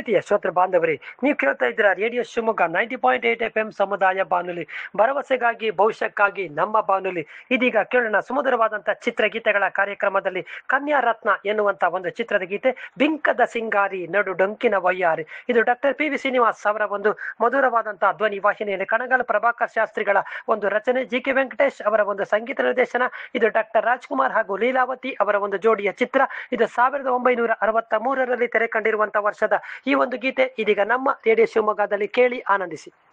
ಪ್ರೀತಿಯ ಶ್ರೋತೃ ಬಾಂಧವರೇ ನೀವು ಕೇಳ್ತಾ ಇದ್ದೀರಾ radio Shivamogga ninety point eight F M ಸಮುದಾಯ ಬಾನುಲಿ ಭರವಸೆಗಾಗಿ ಭವಿಷ್ಯಕ್ಕಾಗಿ ನಮ್ಮ ಬಾನುಲಿ ಇದೀಗ ಕೇಳೋಣ ಸುಮಧುರವಾದಂತಹ ಚಿತ್ರಗೀತೆಗಳ ಕಾರ್ಯಕ್ರಮದಲ್ಲಿ ಕನ್ಯಾ ರತ್ನ ಎನ್ನುವಂತ ಒಂದು ಚಿತ್ರದ ಗೀತೆ ಬಿಂಕದ ಸಿಂಗಾರಿ ನಡು ಡೊಂಕಿನ ವಯ್ಯಾರಿ ಇದು ಡಾಕ್ಟರ್ ಪಿ ವಿ ಶ್ರೀನಿವಾಸ್ ಅವರ ಒಂದು ಮಧುರವಾದಂತಹ ಧ್ವನಿ ವಾಹಿನಿಯಲ್ಲಿ ಕಣಗಾಲ ಪ್ರಭಾಕರ್ ಶಾಸ್ತ್ರಿಗಳ ಒಂದು ರಚನೆ ಜಿ ಕೆ ವೆಂಕಟೇಶ್ ಅವರ ಒಂದು ಸಂಗೀತ ನಿರ್ದೇಶನ ಇದು ಡಾಕ್ಟರ್ ರಾಜ್ಕುಮಾರ್ ಹಾಗೂ ಲೀಲಾವತಿ ಅವರ ಒಂದು ಜೋಡಿಯ ಚಿತ್ರ ಇದು ಸಾವಿರದ ಒಂಬೈನೂರ ಅರವತ್ತ ಮೂರರಲ್ಲಿ ತೆರೆ ಕಂಡಿರುವಂತಹ ವರ್ಷದ ಈ ಒಂದು ಗೀತೆ ಇದೀಗ ನಮ್ಮ ರೇಡಿಯೋ ಶಿವಮೊಗ್ಗದಲ್ಲಿ ಕೇಳಿ ಆನಂದಿಸಿ